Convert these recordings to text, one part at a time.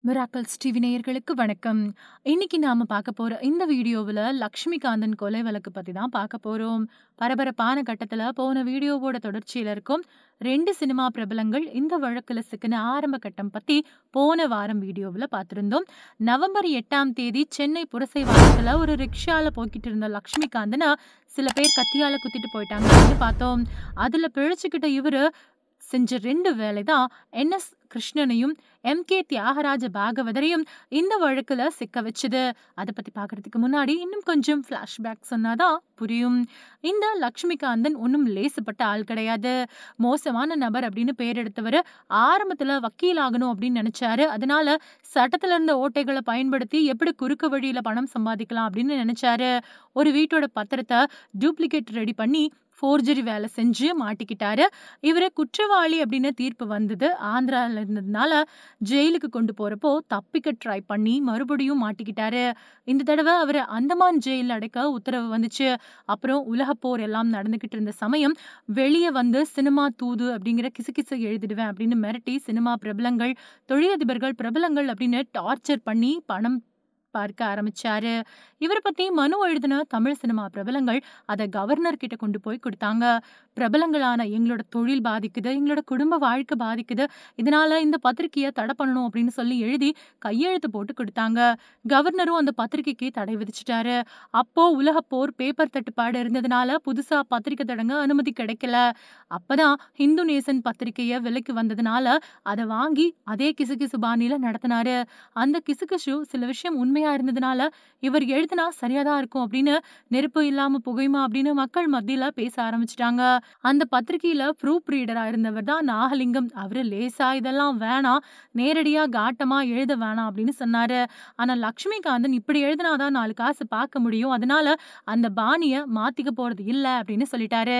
Miracles TV நேயர்களுக்கு வணக்கம். இன்னைக்கு நாம பார்க்க போற இந்த வீடியோவுல லக்ஷ்மிகாந்தன் கொலை வழக்கு பத்தி தான் பார்க்க போறோம். பரபரப்பான கட்டத்துல போன வீடியோவோட தொடர்ச்சியில இருக்கும் 2 சினிமா பிரபலங்கள் இந்த வழக்குல சிக்கின ஆரம்ப கட்டம் பத்தி போன வாரம் வீடியோவுல பார்த்திருந்தோம். நவம்பர் 8ஆம் தேதி சென்னை புரசைவாக்கத்துல ஒரு ரிக்ஷால போய்க்கிட்டு இருந்த லக்ஷ்மிகாந்தன சில பேர் கத்தியால குத்திட்டு போயிட்டாங்க அப்படின்னு பார்த்தோம். அதுல பிழைச்சுக்கிட்ட இவரு செஞ்ச 2 வேலை தான் என்.எஸ். கிருஷ்ணனையும், எம்.கே. தியாகராஜ பாகவதரையும் இந்த வழக்குல சிக்க வச்சது. அத பத்தி பார்க்கறதுக்கு முன்னாடி இன்னும் கொஞ்சம் ஃபிளாஷ்பேக் சொன்னா தான் புரியும். இந்த லக்ஷ்மிகாந்தன் ஒண்ணும் லேசுப்பட்ட ஆள் கிடையாது. மோசமான நபர் அப்படின்னு பேர் எடுத்தவரு ஆரம்பத்துல வக்கீல் ஆகணும் அப்படின்னு நினைச்சாரு. அதனால சட்டத்துல இருந்த ஓட்டைகள பயன்படுத்தி எப்படி குறுக்கு வழியில பணம் சம்பாதிக்கலாம் அப்படின்னு நினைச்சாரு. ஒரு வீட்டோட பத்திரத்த டூப்ளிகேட் ரெடி பண்ணி ஃபோர்ஜரி வேலை செஞ்சு மாட்டிக்கிட்டாரு. இவரு குற்றவாளி அப்படின்னு தீர்ப்பு வந்தது. ஆந்திரால இருந்ததுனால ஜெயிலுக்கு கொண்டு போறப்போ தப்பிக்க ட்ரை பண்ணி மறுபடியும் மாட்டிக்கிட்டாரு. இந்த தடவ அவர அந்தமான் ஜெயில்ல அடைக்க உத்தரவு வந்துச்சு. அப்புறம் உலகப் போர் எல்லாம் நடந்துகிட்டு இருந்த சமயம் வெளிய வந்து சினிமா தூது அப்படிங்கிற கிசுகிசு எழுதிடுவேன் அப்படின்னு மிரட்டி சினிமா பிரபலங்கள், தொழிலதிபர்கள், பிரபலங்கள் அப்படின்னு டார்ச்சர் பண்ணி பணம் பார்க்க ஆரம்பிச்சாரு. இவர பத்தி மனு எழுதின தமிழ் சினிமா பிரபலங்கள் அத கவர்னர் கிட்ட கொண்டு போய் குடுத்தாங்க. பிரபலங்களான எங்களோட தொழில் பாதிக்குது, எங்களோட குடும்ப வாழ்க்கை பாதிக்குது. இதனால இந்த பத்திரிக்கைய தடை பண்ணணும் அப்படின்னு சொல்லி எழுதி கையெழுத்து போட்டு குடுத்தாங்க. கவர்னரும் அந்த பத்திரிக்கைக்கு தடை விதிச்சுட்டாரு. அப்போ உலகப் போர், பேப்பர் தட்டுப்பாடு இருந்ததுனால புதுசா பத்திரிக்கை தொடங்க அனுமதி கிடைக்கல. அப்பதான் ஹிந்து நேசன் பத்திரிக்கைய விலைக்கு வந்ததுனால அத வாங்கி அதே கிசுகிசு பாணியில நடத்துனாரு. அந்த கிசுகிசு சில விஷயம் உண்மையா இருந்ததுனால இவர் எழுதினா சரியா தான் இருக்கும் அப்படின்னு நெருப்பு இல்லாம புகையுமா அப்படின்னு மக்கள் மத்தியில பேச ஆரம்பிச்சுட்டாங்க. அந்த பத்திரிக்கையில ப்ரூப் ரீடரா இருந்தவர் தான் நாகலிங்கம். அவரு லேசா இதெல்லாம் வேணாம், நேரடியா காட்டமா எழுத வேணாம் அப்படின்னு சொன்னாரு. ஆனா லக்ஷ்மிகாந்தன் இப்படி எழுதினா தான் 4 காசு பார்க்க முடியும். அதனால அந்த பாணிய மாத்திக்க போறது இல்ல அப்படின்னு சொல்லிட்டாரு.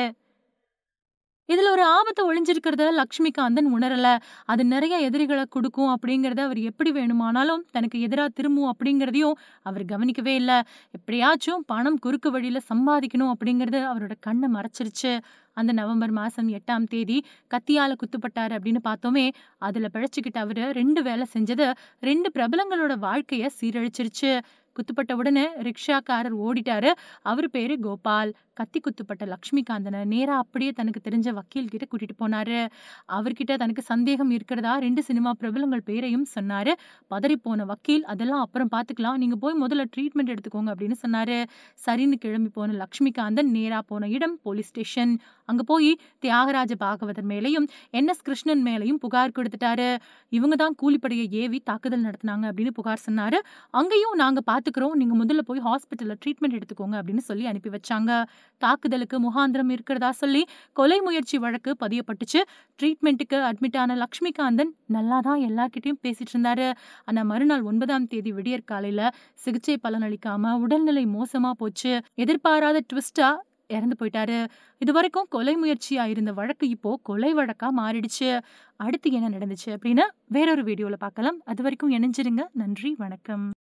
இதுல ஒரு ஆபத்து ஒளிஞ்சிருக்கிறத லக்ஷ்மிகாந்தன் உணரல. அது நிறைய எதிரிகள குடுக்கும் அப்படிங்கிறத அவர் எப்படி வேணுமானாலும் தனக்கு எதிரா திரும்பும் அப்படிங்கிறதையும் அவர் கவனிக்கவே இல்ல. எப்படியாச்சும் பணம் குறுக்கு வழியில சம்பாதிக்கணும் அப்படிங்கிறது அவரோட கண்ண மறைச்சிருச்சு. அந்த நவம்பர் மாசம் 8ஆம் தேதி கத்தியால குத்தப்பட்டாரு அப்படின்னு பார்த்தோமே, அதுல பிழைச்சுக்கிட்ட அவரு 2 வேலை செஞ்சது 2 பிரபலங்களோட வாழ்க்கைய சீரழிச்சிருச்சு. குத்துப்பட்ட உடனே ரிக்ஷாக்காரர் ஓடிட்டாரு. அவரு பேரு கோபால். கத்தி குத்துப்பட்ட லக்ஷ்மிகாந்தன நேரா அப்படியே தனக்கு தெரிஞ்ச வக்கீல் கிட்ட கூட்டிட்டு போனாரு. அவர்கிட்ட தனக்கு சந்தேகம் இருக்கிறதா 2 சினிமா பிரபலங்கள் பேரையும் சொன்னாரு. பதறிப்போன வக்கீல் அதெல்லாம் அப்புறம் பார்த்துக்கலாம். நீங்க போய் முதல்ல ட்ரீட்மெண்ட் எடுத்துக்கோங்க அப்படின்னு சொன்னாரு. சரின்னு கிளம்பி போன லக்ஷ்மிகாந்தன் நேரா போன இடம் போலீஸ் ஸ்டேஷன். அங்க போய் தியாகராஜ பாகவதர் மேலயும், என்.எஸ். கிருஷ்ணன் மேலயும் புகார் குடுத்துட்டாரு. இவங்க தான் கூலிப்படைய ஏவி தாக்குதல் நடத்துனாங்க அப்படின்னு புகார் சொன்னாரு. அங்கேயும் நாங்க பார்த்துக்கிறோம். நீங்க முதல்ல போய் ஹாஸ்பிடல்ல ட்ரீட்மெண்ட் எடுத்துக்கோங்க அப்படின்னு சொல்லி அனுப்பி வச்சாங்க. தாக்குதலுக்கு முகாந்திரம் இருக்கிறதா சொல்லி கொலை முயற்சி வழக்கு பதியப்பட்டுச்சு. ட்ரீட்மெண்ட்டுக்கு அட்மிட் ஆன லக்ஷ்மிகாந்தன் நல்லா தான் எல்லார்கிட்டயும் பேசிட்டு இருந்தாரு. ஆனா மறுநாள் 9ஆம் தேதி விடியற்காலையில சிகிச்சை பலனளிக்காம உடல்நிலை மோசமா போச்சு. எதிர்பாராத ட்விஸ்ட்டா இறந்து போயிட்டாரு. இதுவரைக்கும் கொலை முயற்சியா இருந்த வழக்கு இப்போ கொலை வழக்கா மாறிடுச்சு. அடுத்து என்ன நடந்துச்சு அப்படின்னு வேறொரு வீடியோல பார்க்கலாம். அதுவரைக்கும் இணைஞ்சிருங்க. நன்றி, வணக்கம்.